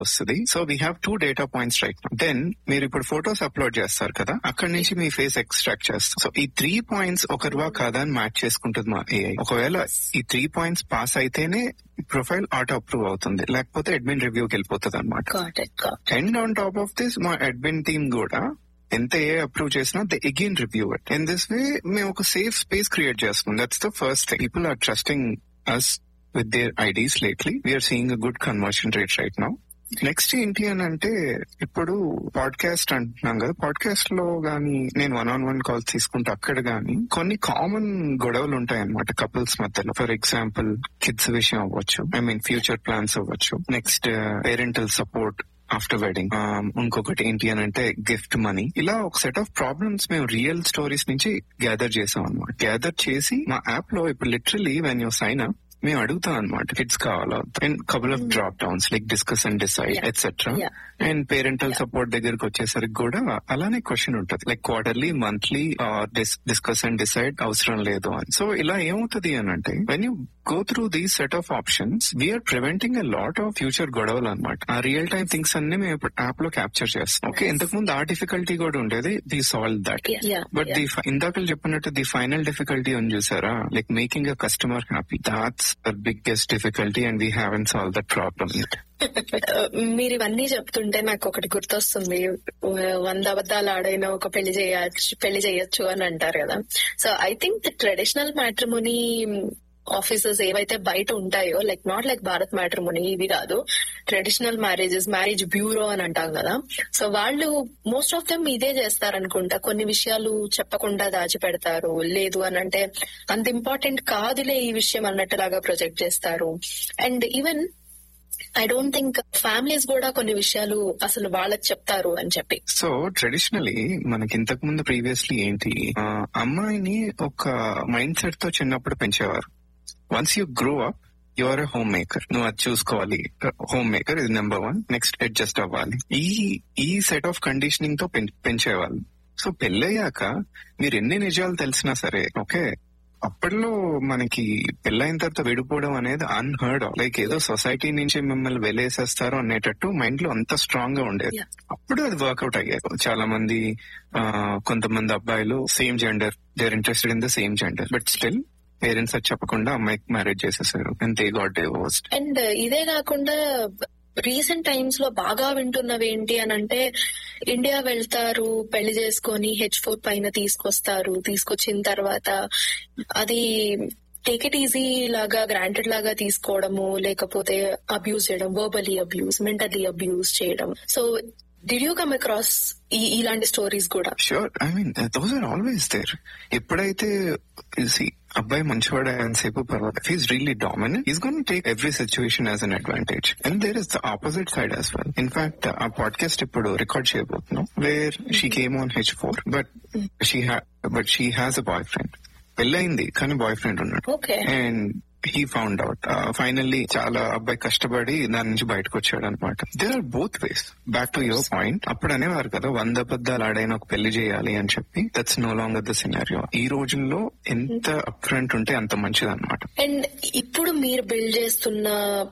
వస్తుంది so we have two data points right then మీరు ఇప్పుడు ఫొటోస్ అప్లోడ్ చేస్తారు కదా అక్కడ నుంచి మీ ఫేస్ ఎక్స్ట్రాక్ట్ చేస్తాం సో ఈ త్రీ పాయింట్స్ ఒకరివా కాదా అని మ్యాచ్ చేసుకుంటుంది మా ఏఐ ఒకవేళ ఈ త్రీ పాయింట్స్ పాస్ అయితేనే ప్రొఫైల్ ఆటో అప్రూవ్ అవుతుంది లేకపోతే అడ్మిన్ రివ్యూకి వెళ్ళిపోతుంది అనమాట got it got and on top of this మా అడ్మిన్ టీమ్ కూడా ఎంత ఏ అప్రూవ్ చేసినా they again review it in this వే మేము ఒక సేఫ్ స్పేస్ క్రియేట్ చేస్తున్నాం that's the first thing people are trusting us with their IDs lately we're seeing a good conversion rate right now next ఏంటి అని అంటే ఇప్పుడు podcast అంటున్నాం కదా podcast లో గానీ నేను వన్ ఆన్ వన్ కాల్స్ తీసుకుంటే అక్కడ గానీ కొన్ని కామన్ గొడవలు ఉంటాయి అనమాట కపుల్స్ మధ్యలో ఫర్ ఎగ్జాంపుల్ కిడ్స్ విషయం అవ్వచ్చు ఐ మీన్ ఫ్యూచర్ ప్లాన్స్ అవ్వచ్చు next parental support after wedding ఇంకొకటి ఏంటి అని అంటే గిఫ్ట్ మనీ ఇలా ఒక సెట్ ఆఫ్ ప్రాబ్లమ్స్ మేము రియల్ స్టోరీస్ నుంచి గ్యాదర్ చేసాం అనమాట గ్యాదర్ చేసి మా యాప్ లో ఇప్పుడు literally when you sign up మేము అడుగుతాం అనమాట కిడ్స్ కావాలా and couple of drop downs like discuss and decide Yeah. Etcetera Yeah. And parental support దగ్గరకు వచ్చేసరికి కూడా అలానే క్వశ్చన్ ఉంటుంది like quarterly monthly discuss and decide అవసరం లేదు అని సో ఇలా ఏమవుతుంది అని అంటే when you go through these set of options we're preventing a lot of future గొడవలు అనమాట ఆ రియల్ టైమ్ థింగ్స్ అన్ని మేము ఇప్పుడు యాప్ లో క్యాప్చర్ చేస్తాం ఓకే ఇంతకు ముందు ఆ డిఫికల్టీ కూడా ఉండేది the solve that Yeah, but yeah. The ఇందాక చెప్పినట్టు ది ఫైనల్ డిఫికల్టీ అని చూసారా like making a customer happy that's the biggest difficulty and we haven't solve that problem మీరు ఇవన్నీ చెప్తుంటే నాకు ఒకటి గుర్తొస్తుంది వంద అబద్ధాలు ఆడైనా ఒక పెళ్లి చేయచ్చు పెళ్లి చేయొచ్చు అని అంటారు కదా so I think the traditional matrimony offices ఏవైతే బయట ఉంటాయో like not like Bharat matrimony ఇవి కాదు ట్రెడిషనల్ మ్యారేజెస్ మ్యారేజ్ బ్యూరో అని అంటాం కదా సో వాళ్ళు మోస్ట్ ఆఫ్ దెమ్ ఇదే చేస్తారనుకుంటా కొన్ని విషయాలు చెప్పకుండా దాచిపెడతారు లేదు అని అంటే అంత ఇంపార్టెంట్ కాదులే ఈ విషయం అన్నట్టులాగా ప్రొజెక్ట్ చేస్తారు and even I don't think families కూడా కొన్ని విషయాలు అసలు వాళ్ళకి చెప్తారు అని చెప్పి సో ట్రెడిషనలీ మనకి ఇంతకు ముందు ప్రీవియస్లీ ఏంటి ఆ, అమ్మాయిని ఒక మైండ్ సెట్ తో చిన్నప్పుడు పెంచేవారు once you grow up you are a home maker నువ్వు అది చూసుకోవాలి హోమ్ మేకర్ ఇది నెంబర్ వన్ నెక్స్ట్ అడ్జస్ట్ అవ్వాలి ఈ ఈ సెట్ ఆఫ్ కండిషనింగ్ తో పెం- పెంచేవాళ్ళు సో పెళ్ళయ్యాక మీరు ఎన్ని నిజాలు తెలిసినా సరే ఓకే అప్పట్లో మనకి పెళ్ళైన తర్వాత విడిపోవడం అనేది అన్హర్డ్ లైక్ ఏదో సొసైటీ నుంచి మిమ్మల్ని వెలేసేస్తారు అనేటట్టు మైండ్ లో అంత స్ట్రాంగ్ గా ఉండేది Yeah. అప్పుడు అది వర్కౌట్ అయ్యారు చాలా మంది ఆ, కొంతమంది అబ్బాయిలు same gender they're interested in the same gender but still parents అది చెప్పకుండా అమ్మాయికి మ్యారేజ్ చేసేసారు and they got divorced and ఇదే కాకుండా రీసెంట్ టైమ్స్ లో బాగా వింటున్నవి ఏంటి అని అంటే ఇండియా వెళ్తారు పెళ్లి చేసుకొని హెచ్ ఫోర్ పైన తీసుకొస్తారు తీసుకొచ్చిన తర్వాత అది టేక్ ఇట్ ఈజీ లాగా గ్రాంటెడ్ లాగా తీసుకోవడము లేకపోతే అబ్యూస్ చేయడం వర్బలీ అబ్యూస్ మెంటలీ అబ్యూస్ చేయడం so did you come across ఇలాంటి స్టోరీస్ కూడా sure I mean those are always there ఎప్పుడైతే see, అబ్బాయి మంచివాడు ఎంతసేపు పర్వాలేదు is really dominant is gonna take every situation as an advantage and there is the opposite side as well in fact ఆ podcast ఇప్పుడు record చేయబోతున్నాం where she came on H four but she but she has a boyfriend పెళ్ళయింది కానీ boyfriend ఉన్నాడు okay and he found out finally చాలా అబ్బాయి కష్టపడి దాని నుంచి బయటకు వచ్చాడు అనమాట there are both ways back to your point అప్పుడు అనేవారు కదా వంద అబద్ధాలు ఆడైనా ఒక పెళ్లి చేయాలి అని చెప్పి that's no longer the scenario ఈ రోజుల్లో ఎంత అప్ ఫ్రంట్ ఉంటే అంత మంచిది అనమాట అండ్ ఇప్పుడు మీరు బిల్డ్ చేస్తున్న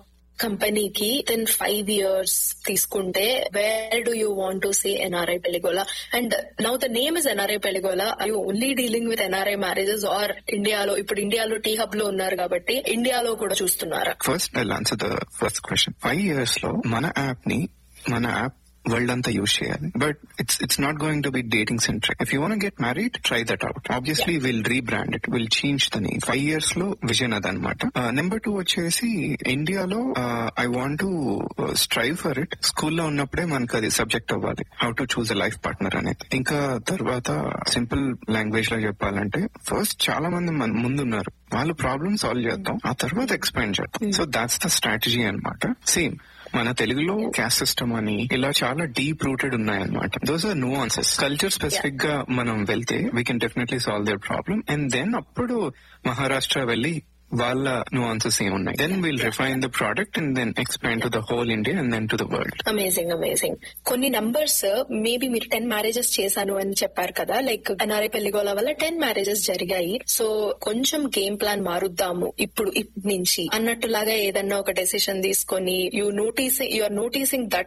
కంపెనీకి దెన్ ఫైవ్ ఇయర్స్ తీసుకుంటే where do you want to see NRI పెళ్లిగోల and now the name is NRI పెళ్లిగోల I only dealing with NRI marriages are ఇండియాలో ఇప్పుడు ఇండియాలో టీ హబ్ లో ఉన్నారు కాబట్టి ఇండియాలో కూడా చూస్తున్నారా first I answer the first question five years లో మన యాప్ ని మన యాప్ వరల్డ్ అంతా యూజ్ చేయాలి but it's it's not going to be dating centre if you want get married try that out obviously will rebrand it will change the name five years లో vision అదనమాట number two వచ్చేసి ఇండియాలో I want to strive for it స్కూల్లో ఉన్నప్పుడే మనకు అది subject అవ్వాలి how to choose a life partner అనేది ఇంకా తర్వాత సింపుల్ లాంగ్వేజ్ లో చెప్పాలంటే ఫస్ట్ చాలా మంది మన ముందున్నారు వాళ్ళు ప్రాబ్లమ్ సాల్వ్ చేద్దాం ఆ తర్వాత ఎక్స్పాండ్ చేద్దాం సో దాట్స్ ద స్ట్రాటజీ అన్నమాట సేమ్ మన తెలుగులో క్యాస్ట్ సిస్టమ్ అని ఇలా చాలా డీప్ రూటెడ్ ఉన్నాయన్నమాట those are nuances culture specific గా మనం వెళ్తే we can definitely solve their problem and then అప్పుడు మహారాష్ట్ర వెళ్ళి వాళ్ళ nuances ఏమున్నాయి then will refine the product and then explain to the whole India and then to the world amazing amazing కొన్ని numbers maybe మీరు ten marriages చేశాను అని చెప్పారు కదా లైక్ ఎన్ఆర్ఐ పెళ్లిగోల వల్ల టెన్ మ్యారేజెస్ జరిగాయి సో కొంచెం గేమ్ ప్లాన్ మారుద్దాము ఇప్పుడు ఇప్పటి నుంచి అన్నట్టులాగా ఏదన్నా ఒక డెసిషన్ తీసుకొని you noticing you are noticing that